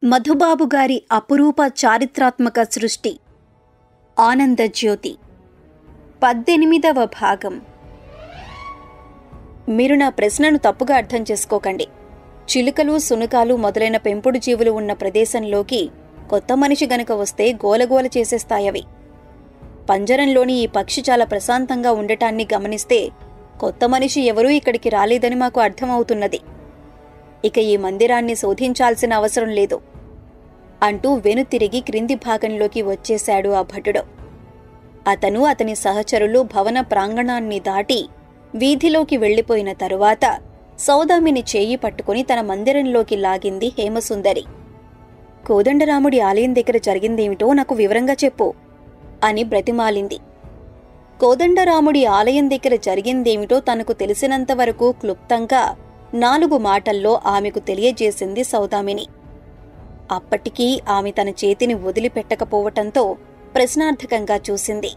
మధుబాబు గారి అపురూప చారిత్రాత్మక సృష్టి ఆనందజ్యోతి పద్దెనిమిదవ భాగం మీరు నా ప్రశ్నను తప్పుగా అర్థం చేసుకోకండి చిలుకలు సునకాలు మొదలైన పెంపుడు జీవులు ఉన్న ప్రదేశంలోకి కొత్త మనిషి గనుక వస్తే గోలగోల చేసేస్తాయవి పంజరంలోని ఈ పక్షి చాలా ప్రశాంతంగా ఉండటాన్ని గమనిస్తే కొత్త మనిషి ఎవరూ ఇక్కడికి రాలేదని మాకు అర్థమవుతున్నది ఇక ఈ మందిరాన్ని శోధించాల్సిన అవసరం లేదు అంటూ వెనుతిరిగి క్రింది భాగంలోకి వచ్చేశాడు ఆ భటుడు అతను అతని సహచరులు భవన ప్రాంగణాన్ని దాటి వీధిలోకి వెళ్ళిపోయిన తరువాత సౌదామిని చేయి పట్టుకుని తన మందిరంలోకి లాగింది హేమసుందరి కోదండరాముడి ఆలయం దగ్గర జరిగిందేమిటో నాకు వివరంగా చెప్పు అని బ్రతిమాలింది కోదండరాముడి ఆలయం దగ్గర జరిగిందేమిటో తనకు తెలిసినంత వరకు క్లుప్తంగా నాలుగు మాటల్లో ఆమెకు తెలియజేసింది సౌదామిని అప్పటికీ ఆమె తన చేతిని వదిలిపెట్టకపోవటంతో ప్రశ్నార్థకంగా చూసింది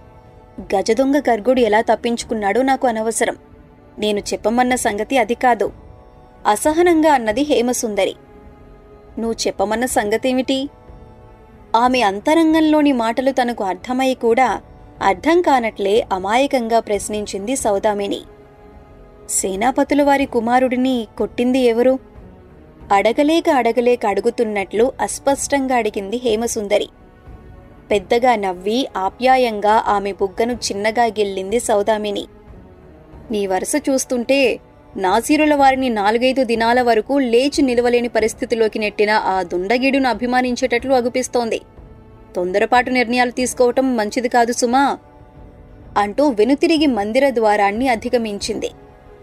గజదొంగ గర్గుడు ఎలా తప్పించుకున్నాడో నాకు అనవసరం నేను చెప్పమన్న సంగతి అది కాదు అసహనంగా అన్నది హేమసుందరి నువ్వు చెప్పమన్న సంగతేమిటి ఆమె అంతరంగంలోని మాటలు తనకు అర్థమై కూడా అర్థం కానట్లే అమాయకంగా ప్రశ్నించింది సౌదామిని సేనాపతుల వారి కుమారుడిని కొట్టింది ఎవరు అడగలేక అడగలేక అడుగుతున్నట్లు అస్పష్టంగా అడిగింది హేమసుందరి పెద్దగా నవ్వి ఆప్యాయంగా ఆమె బుగ్గను చిన్నగా గిల్లింది సౌదామిని నీ వరుస చూస్తుంటే నాసీరుల వారిని నాలుగైదు దినాల వరకు లేచి నిలవలేని పరిస్థితిలోకి నెట్టిన ఆ దుండగీడును అభిమానించేటట్లు అగుపిస్తోంది తొందరపాటు నిర్ణయాలు తీసుకోవటం మంచిది కాదు సుమా అంటూ వెనుతిరిగి మందిర ద్వారాన్ని అధిగమించింది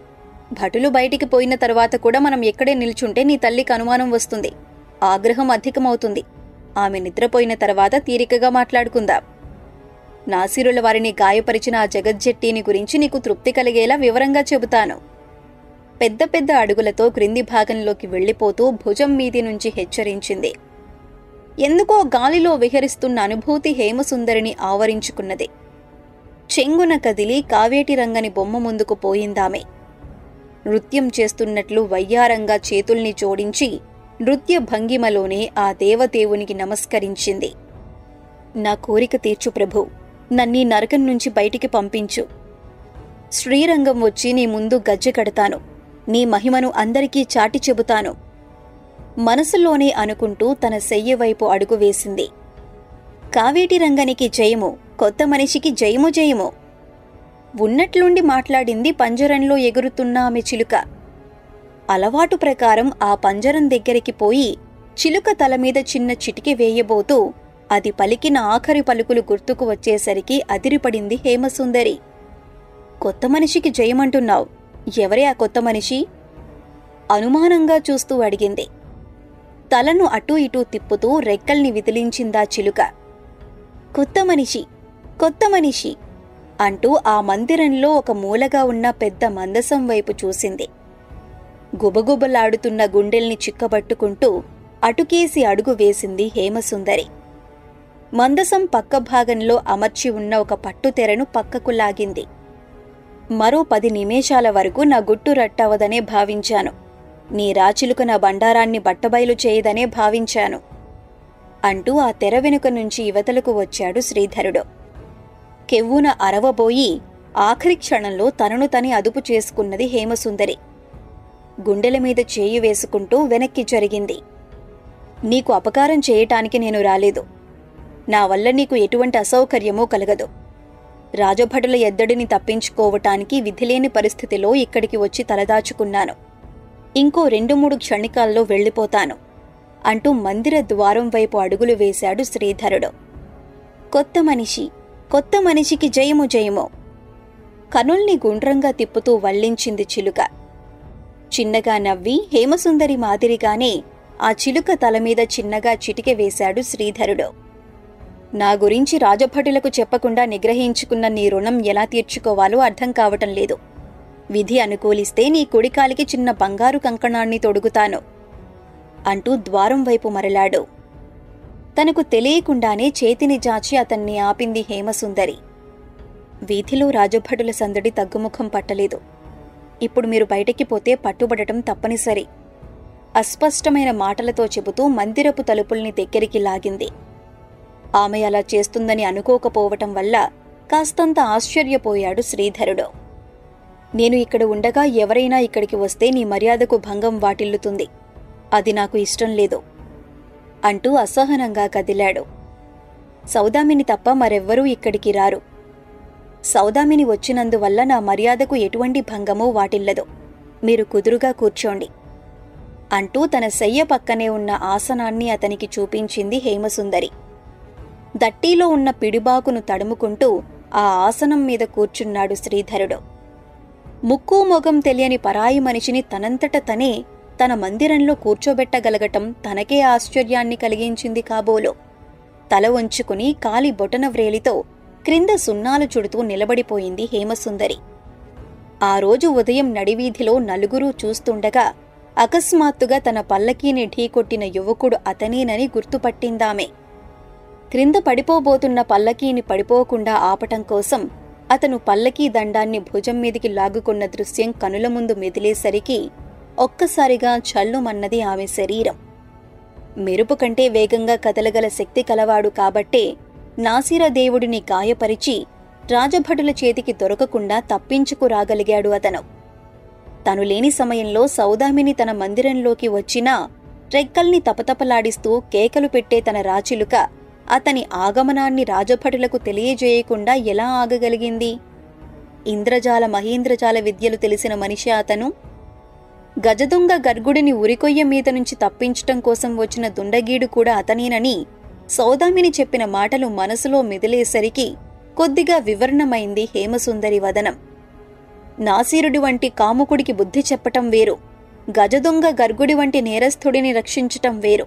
భటులు బయటికి పోయిన తర్వాత కూడా మనం ఎక్కడే నిల్చుంటే నీ తల్లికి అనుమానం వస్తుంది ఆగ్రహం అధికమవుతుంది ఆమె నిద్రపోయిన తర్వాత తీరికగా మాట్లాడుకుందాం నాసిరుల వారిని గాయపరిచిన ఆ జగజ్జెట్టిని గురించి నీకు తృప్తి కలిగేలా వివరంగా చెబుతాను పెద్ద పెద్ద అడుగులతో క్రింది భాగంలోకి వెళ్ళిపోతూ భుజం మీది నుంచి హెచ్చరించింది ఎందుకో గాలిలో విహరిస్తున్న అనుభూతి హేమసుందరిని ఆవరించుకున్నది చెంగున కదిలి కావేటి రంగని బొమ్మ ముందుకు పోయిందామె నృత్యం చేస్తున్నట్లు వయ్యారంగా చేతుల్ని జోడించి నృత్య భంగిమలోనే ఆ దేవదేవునికి నమస్కరించింది నా కోరిక తీర్చు ప్రభు నన్నీ నరకం నుంచి బయటికి పంపించు శ్రీరంగం వచ్చి నీ ముందు గజ్జె కడతాను నీ మహిమను అందరికీ చాటి చెబుతాను మనసులోనే అనుకుంటూ తన శయ్య వైపు అడుగు వేసింది కావేటి రంగనికి జయము కొత్త మనిషికి జయము జయము ఉన్నట్లుండి మాట్లాడింది పంజరంలో ఎగురుతున్న ఆమె చిలుక అలవాటు ప్రకారం ఆ పంజరం దగ్గరికి పోయి చిలుక తల మీద చిన్న చిటికి వేయబోతూ అది పలికిన ఆఖరి పలుకులు గుర్తుకు వచ్చేసరికి అదిరిపడింది హేమసుందరి కొత్త మనిషికి జయమంటున్నావు ఎవరే ఆ కొత్త మనిషి అనుమానంగా చూస్తూ అడిగింది తలను అటూ ఇటూ తిప్పుతూ రెక్కల్ని విదిలించిందా చిలుక కొత్త మనిషి కొత్త మనిషి అంటూ ఆ మందిరంలో ఒక మూలగా ఉన్న పెద్ద మందసం వైపు చూసింది గుబగుబలాడుతున్న గుండెల్ని చిక్కబట్టుకుంటూ అటుకేసి అడుగు వేసింది హేమసుందరి మందసం పక్క భాగంలో అమర్చి ఉన్న ఒక పట్టుతెరను పక్కకు లాగింది మరో పది నిమేషాల వరకు నా గుట్టు రట్టవదనే భావించాను నీ రాచిలుక నా బండారాన్ని బట్టబయలు చేయదనే భావించాను అంటూ ఆ తెర వెనుక నుంచి యువతలకు వచ్చాడు శ్రీధరుడు కెవ్వున అరవబోయి ఆఖరి క్షణంలో తనను తని అదుపు చేసుకున్నది హేమసుందరి గుండెల మీద చేయి వేసుకుంటూ వెనక్కి జరిగింది నీకు అపకారం చేయటానికి నేను రాలేదు నా వల్ల నీకు ఎటువంటి అసౌకర్యమూ కలగదు రాజభటుల ఎద్దడిని తప్పించుకోవటానికి విధిలేని పరిస్థితిలో ఇక్కడికి వచ్చి తలదాచుకున్నాను ఇంకో రెండు మూడు క్షణికాల్లో వెళ్ళిపోతాను అంటూ మందిర ద్వారం వైపు అడుగులు వేశాడు శ్రీధరుడు కొత్త మనిషి కొత్త మనిషికి జయము జయము కనుల్ని గుండ్రంగా తిప్పుతూ వల్లించింది చిలుక చిన్నగా నవ్వి హేమసుందరి మాదిరిగానే ఆ చిలుక తలమీద చిన్నగా చిటికె వేశాడు శ్రీధరుడు నా గురించి రాజభటులకు చెప్పకుండా నిగ్రహించుకున్న నీ రుణం ఎలా తీర్చుకోవాలో అర్థం కావటం లేదు విధి అనుకూలిస్తే నీ కుడికాలికి చిన్న బంగారు కంకణాన్ని తొడుగుతాను అంటూ ద్వారం వైపు మరలాడు తనకు తెలియకుండానే చేతిని జాచి అతన్ని ఆపింది హేమసుందరి వీధిలో రాజభటుల సందడి తగ్గుముఖం పట్టలేదు ఇప్పుడు మీరు బయటికి పోతే పట్టుబడటం తప్పనిసరి అస్పష్టమైన మాటలతో చెబుతూ మందిరపు తలుపుల్ని దగ్గరికి లాగింది ఆమె అలా చేస్తుందని అనుకోకపోవటం వల్ల కాస్తంత ఆశ్చర్యపోయాడు శ్రీధరుడు నేను ఇక్కడ ఉండగా ఎవరైనా ఇక్కడికి వస్తే నీ మర్యాదకు భంగం వాటిల్లుతుంది అది నాకు ఇష్టం లేదు అంటూ అసహనంగా కదిలాడు సౌదామిని తప్ప మరెవ్వరూ ఇక్కడికి రారు సౌదామిని వచ్చినందువల్ల నా మర్యాదకు ఎటువంటి భంగమూ వాటిల్లదు మీరు కుదురుగా కూర్చోండి అంటూ తన శయ్య పక్కనే ఉన్న ఆసనాన్ని అతనికి చూపించింది హేమసుందరి దట్టీలో ఉన్న పిడిబాకును తడుముకుంటూ ఆ ఆసనం మీద కూర్చున్నాడు శ్రీధరుడు ముక్కు మొగం తెలియని పరాయి మనిషిని తనంతట తనే తన మందిరంలో కూర్చోబెట్టగలగటం తనకే ఆశ్చర్యాన్ని కలిగించింది కాబోలు తల వంచుకుని కాలి బొటన వ్రేలితో క్రింద సున్నాలు చుడుతూ నిలబడిపోయింది హేమసుందరి ఆ రోజు ఉదయం నడివీధిలో నలుగురూ చూస్తుండగా అకస్మాత్తుగా తన పల్లకీని ఢీకొట్టిన యువకుడు అతనేనని గుర్తుపట్టిందామె క్రింద పడిపోబోతున్న పల్లకీని పడిపోకుండా ఆపటం కోసం అతను పల్లకీ దండాన్ని భుజం మీదికి లాగుకున్న దృశ్యం కనుల ముందు మెదిలేసరికి ఒక్కసారిగా చల్లుమన్నది ఆమె శరీరం మెరుపు కంటే వేగంగా కదలగల శక్తి కలవాడు కాబట్టే నాసిరదేవుడిని గాయపరిచి రాజభటుల చేతికి దొరకకుండా తప్పించుకురాగలిగాడు అతను తను లేని సమయంలో సౌదామిని తన మందిరంలోకి వచ్చినా రెక్కల్ని తపతపలాడిస్తూ కేకలు పెట్టే తన రాచిలుక అతని ఆగమనాన్ని రాజభటులకు తెలియజేయకుండా ఎలా ఆగగలిగింది ఇంద్రజాల మహేంద్రజాల విద్యలు తెలిసిన మనిషి అతను గజదొంగ గర్గుడిని ఉరికొయ్య మీద నుంచి తప్పించటం కోసం వచ్చిన దుండగీడు కూడా అతనేనని సౌదామిని చెప్పిన మాటలు మనసులో మెదిలేసరికి కొద్దిగా వివరణమైంది హేమసుందరి వదనం నాసీరుడి వంటి కాముకుడికి బుద్ధి చెప్పటం వేరు గజదొంగ గర్గుడి వంటి నేరస్థుడిని రక్షించటం వేరు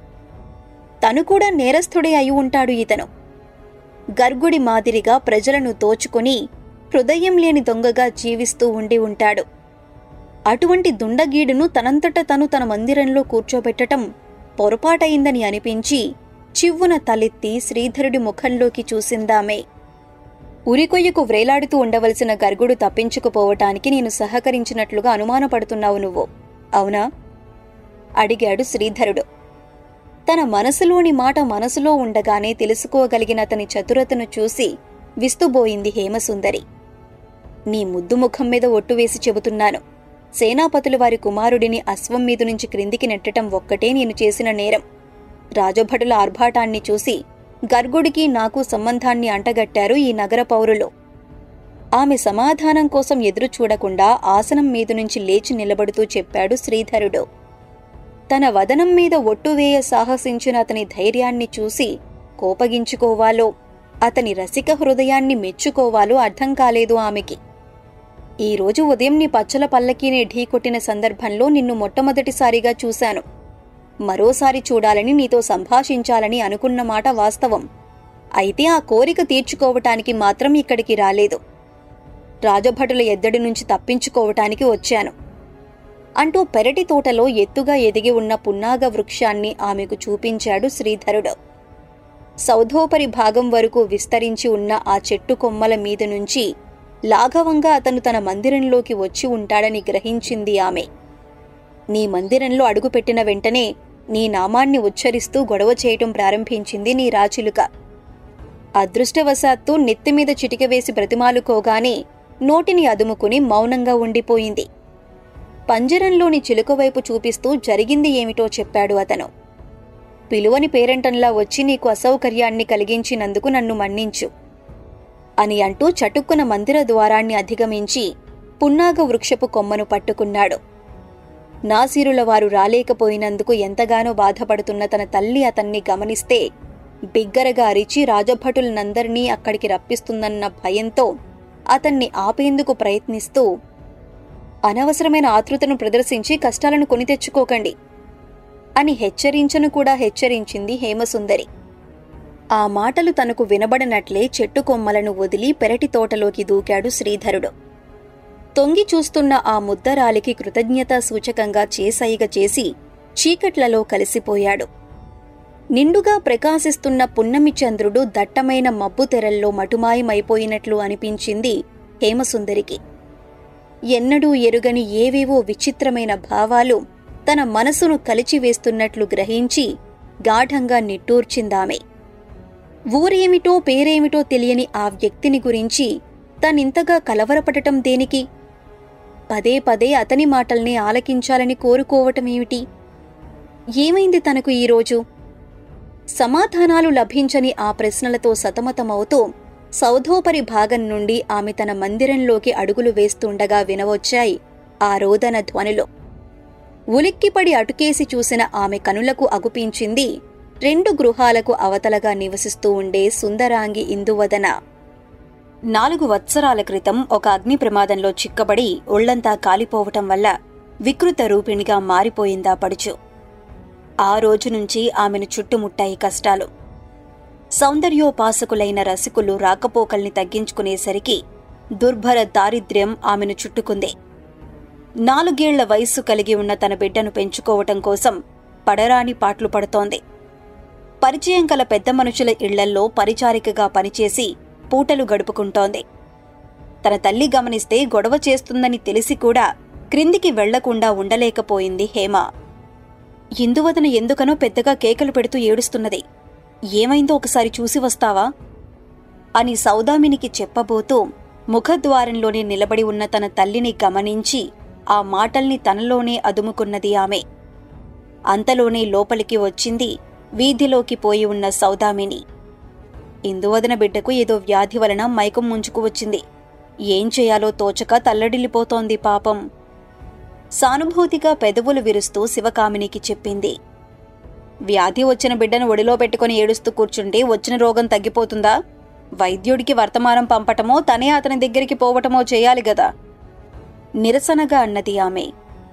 తను కూడా నేరస్థుడే అయి ఉంటాడు ఇతను గర్గుడి మాదిరిగా ప్రజలను దోచుకుని హృదయం లేని దొంగగా జీవిస్తూ ఉండి ఉంటాడు అటువంటి దుండగీడును తనంతట తను తన మందిరంలో కూర్చోబెట్టటం పొరపాటయిందని అనిపించి చివ్వున తలెత్తి శ్రీధరుడి ముఖంలోకి చూసిందామే ఉరికొయ్యకు వ్రేలాడుతూ ఉండవలసిన గర్గుడు తప్పించుకుపోవటానికి నేను సహకరించినట్లుగా అనుమానపడుతున్నావు నువ్వు అవునా అడిగాడు శ్రీధరుడు తన మనసులోని మాట మనసులో ఉండగానే తెలుసుకోగలిగిన అతని చతురతను చూసి విస్తుబోయింది హేమసుందరి నీ ముద్దు ముఖం మీద ఒట్టు వేసి చెబుతున్నాను సేనాపతులు వారి కుమారుడిని అశ్వం మీద నుంచి క్రిందికి నెట్టటం ఒక్కటే నేను చేసిన నేరం రాజభటుల ఆర్భాటాన్ని చూసి గర్గుడికి నాకు సంబంధాన్ని అంటగట్టారు ఈ నగర పౌరులు ఆమె సమాధానం కోసం ఎదురు చూడకుండా ఆసనం మీద నుంచి లేచి నిలబడుతూ చెప్పాడు శ్రీధరుడు తన వదనం మీద ఒట్టువేయ సాహసించిన అతని ధైర్యాన్ని చూసి కోపగించుకోవాలో అతని రసిక హృదయాన్ని మెచ్చుకోవాలో అర్థం కాలేదు ఆమెకి ఈ రోజు ఉదయం నీ పచ్చల పల్లకీని ఢీకొట్టిన సందర్భంలో నిన్ను మొట్టమొదటిసారిగా చూశాను మరోసారి చూడాలని నీతో సంభాషించాలని అనుకున్న మాట వాస్తవం అయితే ఆ కోరిక తీర్చుకోవటానికి మాత్రం ఇక్కడికి రాలేదు రాజభటుల ఎద్దడి నుంచి తప్పించుకోవటానికి వచ్చాను అంటూ పెరటి తోటలో ఎత్తుగా ఎదిగి ఉన్న పున్నాగ వృక్షాన్ని ఆమెకు చూపించాడు శ్రీధరుడు సౌధోపరి భాగం వరకు విస్తరించి ఉన్న ఆ చెట్టు కొమ్మల మీద నుంచి లాఘవంగా అతను తన మందిరంలోకి వచ్చి ఉంటాడని గ్రహించింది ఆమె నీ మందిరంలో అడుగుపెట్టిన వెంటనే నీ నామాన్ని ఉచ్చరిస్తూ గొడవ చేయటం ప్రారంభించింది నీ రాచిలుక అదృష్టవశాత్తు నెత్తిమీద చిటిక వేసి బ్రతిమాలుకోగానే నోటిని అదుముకుని మౌనంగా ఉండిపోయింది పంజరంలోని చిలుక వైపు చూపిస్తూ జరిగింది ఏమిటో చెప్పాడు అతను పిలువని పేరంటంలా వచ్చి నీకు అసౌకర్యాన్ని కలిగించినందుకు నన్ను మన్నించు అని అంటూ చటుక్కున మందిర ద్వారాన్ని అధిగమించి పున్నాగ వృక్షపు కొమ్మను పట్టుకున్నాడు నాసీరుల వారు రాలేకపోయినందుకు ఎంతగానో బాధపడుతున్న తన తల్లి అతన్ని గమనిస్తే బిగ్గరగా అరిచి రాజభటులనందరినీ అక్కడికి రప్పిస్తుందన్న భయంతో అతన్ని ఆపేందుకు ప్రయత్నిస్తూ అనవసరమైన ఆతృతను ప్రదర్శించి కష్టాలను కొని తెచ్చుకోకండి అని హెచ్చరించను కూడా హెచ్చరించింది హేమసుందరి ఆ మాటలు తనకు వినబడనట్లే చెట్టు కొమ్మలను వదిలి పెరటి తోటలోకి దూకాడు శ్రీధరుడు తొంగి చూస్తున్న ఆ ముద్దరాలికి కృతజ్ఞతా సూచకంగా చేసైగ చేసి చీకట్లలో కలిసిపోయాడు నిండుగా ప్రకాశిస్తున్న పున్నమి చంద్రుడు దట్టమైన మబ్బు తెరల్లో మటుమాయమైపోయినట్లు అనిపించింది హేమసుందరికి ఎన్నడూ ఎరుగని ఏవేవో విచిత్రమైన భావాలు తన మనసును కలిచివేస్తున్నట్లు గ్రహించి గాఢంగా నిట్టూర్చిందామె ఊరేమిటో పేరేమిటో తెలియని ఆ వ్యక్తిని గురించి తనింతగా కలవరపడటం దేనికి పదే పదే అతని మాటల్ని ఆలకించాలని కోరుకోవటమేమిటి ఏమైంది తనకు ఈరోజు సమాధానాలు లభించని ఆ ప్రశ్నలతో సతమతమవుతూ సౌధోపరి భాగం నుండి ఆమె తన మందిరంలోకి అడుగులు వేస్తుండగా వినవచ్చాయి ఆ రోదన ధ్వనులు ఉలిక్కిపడి అటుకేసి చూసిన ఆమె కనులకు అగుపించింది రెండు గృహాలకు అవతలగా నివసిస్తూ ఉండే సుందరాంగి ఇందువదన నాలుగు వత్సరాల క్రితం ఒక అగ్ని ప్రమాదంలో చిక్కబడి ఒళ్లంతా కాలిపోవటం వల్ల వికృత రూపిణిగా మారిపోయిందా పడుచు ఆ రోజు నుంచి ఆమెను చుట్టుముట్టాయి కష్టాలు సౌందర్యోపాసకులైన రసికులు రాకపోకల్ని తగ్గించుకునేసరికి దుర్భర దారిద్ర్యం ఆమెను చుట్టుకుంది నాలుగేళ్ల వయస్సు కలిగి ఉన్న తన బిడ్డను పెంచుకోవటం కోసం పడరాని పాట్లు పడుతోంది పరిచయం కల పెద్ద మనుషుల ఇళ్లల్లో పరిచారికగా పనిచేసి పూటలు గడుపుకుంటోంది తన తల్లి గమనిస్తే గొడవ చేస్తుందని తెలిసి కూడా క్రిందికి వెళ్లకుండా ఉండలేకపోయింది హేమ ఇందువదన ఎందుకనో పెద్దగా కేకలు పెడుతూ ఏడుస్తున్నది ఏమైందో ఒకసారి చూసి వస్తావా అని సౌదామినికి చెప్పబోతూ ముఖద్వారంలోనే నిలబడి ఉన్న తన తల్లిని గమనించి ఆ మాటల్ని తనలోనే అదుముకున్నది ఆమె అంతలోనే లోపలికి వచ్చింది వీధిలోకి పోయి ఉన్న సౌదామిని ఇందువదన బిడ్డకు ఏదో వ్యాధి వలన మైకం ముంచుకు వచ్చింది ఏం చేయాలో తోచక తల్లడిల్లిపోతోంది పాపం సానుభూతిగా పెదవులు విరుస్తూ శివకామినికి చెప్పింది వ్యాధి వచ్చిన బిడ్డను ఒడిలో పెట్టుకుని ఏడుస్తూ కూర్చుంటే వచ్చిన రోగం తగ్గిపోతుందా వైద్యుడికి వర్తమానం పంపటమో తనే అతని దగ్గరికి పోవటమో చేయాలి గదా నిరసనగా అన్నది ఆమె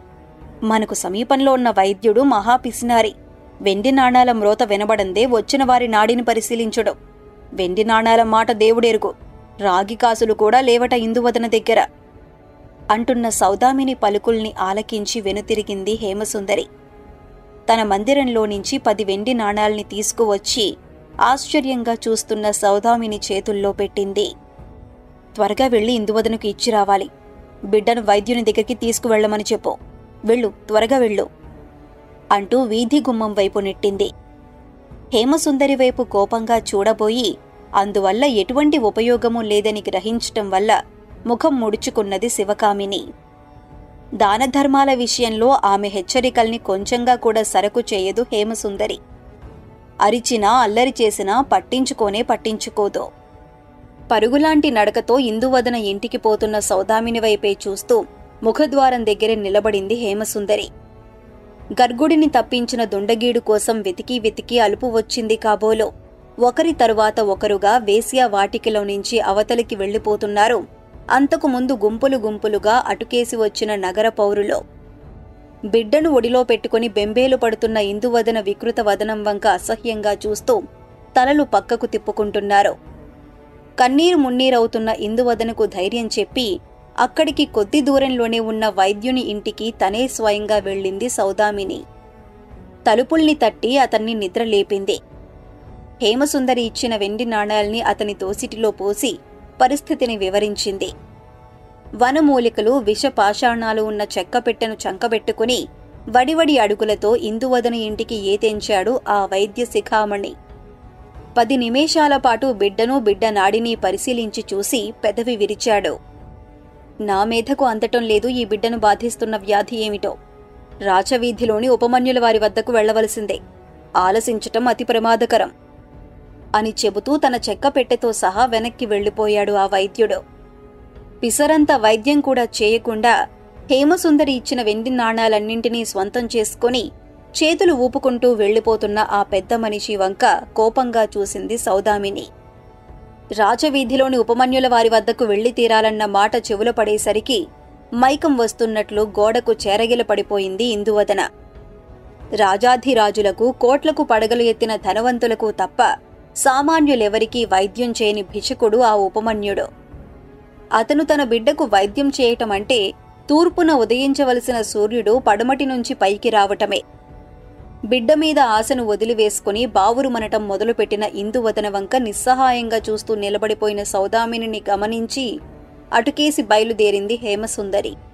మనకు సమీపంలో ఉన్న వైద్యుడు మహాపిసినారి వెండి నాణాల మ్రోత వినబడందే వచ్చిన వారి నాడిని పరిశీలించడం వెండి నాణాల మాట దేవుడెరుగు రాగి కాసులు కూడా లేవట ఇందువదన దగ్గర అంటున్న సౌదామిని పలుకుల్ని ఆలకించి వెనుతిరిగింది హేమసుందరి తన మందిరంలో నుంచి పది వెండి నాణాల్ని తీసుకువచ్చి ఆశ్చర్యంగా చూస్తున్న సౌదామిని చేతుల్లో పెట్టింది త్వరగా వెళ్ళి ఇందువదనకు ఇచ్చి రావాలి బిడ్డను వైద్యుని దగ్గరికి తీసుకువెళ్ళమని చెప్పు వెళ్ళు త్వరగా వెళ్ళు అంటూ వీధి గుమ్మం వైపు నెట్టింది హేమసుందరి వైపు కోపంగా చూడబోయి అందువల్ల ఎటువంటి ఉపయోగమూ లేదని గ్రహించటం వల్ల ముఖం ముడుచుకున్నది శివకామిని దానధర్మాల విషయంలో ఆమె హెచ్చరికల్ని కొంచెంగా కూడా సరకు చేయదు హేమసుందరి అరిచినా అల్లరి చేసినా పట్టించుకోనే పట్టించుకోదు పరుగులాంటి నడకతో ఇందువదన ఇంటికి పోతున్న సౌదామిని వైపే చూస్తూ ముఖద్వారం దగ్గర నిలబడింది హేమసుందరి గర్గుడిని తప్పించిన దుండగీడు కోసం వెతికి వెతికి అలుపు వచ్చింది కాబోలో ఒకరి తరువాత ఒకరుగా వేశ్యా వాటికలో నుంచి అవతలికి వెళ్లిపోతున్నారు అంతకు ముందు గుంపులు గుంపులుగా అటుకేసి వచ్చిన నగర పౌరులు బిడ్డను ఒడిలో పెట్టుకుని బెంబేలు పడుతున్న ఇందువదన వికృత వదనం వంక అసహ్యంగా చూస్తూ తలలు పక్కకు తిప్పుకుంటున్నారు కన్నీరు మున్నీరవుతున్న ఇందువదనకు ధైర్యం చెప్పి అక్కడికి కొద్ది దూరంలోనే ఉన్న వైద్యుని ఇంటికి తనే స్వయంగా వెళ్ళింది సౌదామిని తలుపుల్ని తట్టి అతన్ని నిద్రలేపింది హేమసుందరి ఇచ్చిన వెండి నాణాల్ని అతని తోసిటిలో పోసి పరిస్థితిని వివరించింది వనమూలికలు విషపాషాణాలు ఉన్న చెక్కపెట్టెను చంకబెట్టుకుని వడివడి అడుగులతో ఇందువదన ఇంటికి ఏ తెంచాడు ఆ వైద్య శిఖామణి పది నిమేషాల పాటు బిడ్డను బిడ్డ నాడిని పరిశీలించి చూసి పెదవి విరిచాడు నా మేధకు అందటం లేదు ఈ బిడ్డను బాధిస్తున్న వ్యాధి ఏమిటో రాచవీధిలోని ఉపమన్యుల వారి వద్దకు వెళ్లవలసిందే ఆలసించటం అతి ప్రమాదకరం అని చెబుతూ తన చెక్క పెట్టెతో సహా వెనక్కి వెళ్లిపోయాడు ఆ వైద్యుడు పిసరంత వైద్యం కూడా చేయకుండా హేమసుందరి ఇచ్చిన వెండి నాణాలన్నింటినీ స్వంతం చేసుకుని చేతులు ఊపుకుంటూ వెళ్లిపోతున్న ఆ పెద్ద మనిషి వంక కోపంగా చూసింది సౌదామిని రాజవీధిలోని ఉపమన్యుల వారి వద్దకు వెళ్లి తీరాలన్న మాట చెవుల పడేసరికి మైకం వస్తున్నట్లు గోడకు చేరగిల పడిపోయింది ఇందువదన రాజాధిరాజులకు కోట్లకు పడగలు ఎత్తిన ధనవంతులకు తప్ప సామాన్యులెవరికీ వైద్యం చేయని భిషకుడు ఆ ఉపమన్యుడు అతను తన బిడ్డకు వైద్యం చేయటం అంటే తూర్పున ఉదయించవలసిన సూర్యుడు పడమటి నుంచి పైకి రావటమే బిడ్డ మీద ఆశను వదిలివేసుకుని బావురు మనటం మొదలుపెట్టిన ఇందువదన వంక నిస్సహాయంగా చూస్తూ నిలబడిపోయిన సౌదామిని గమనించి అటుకేసి బయలుదేరింది హేమసుందరి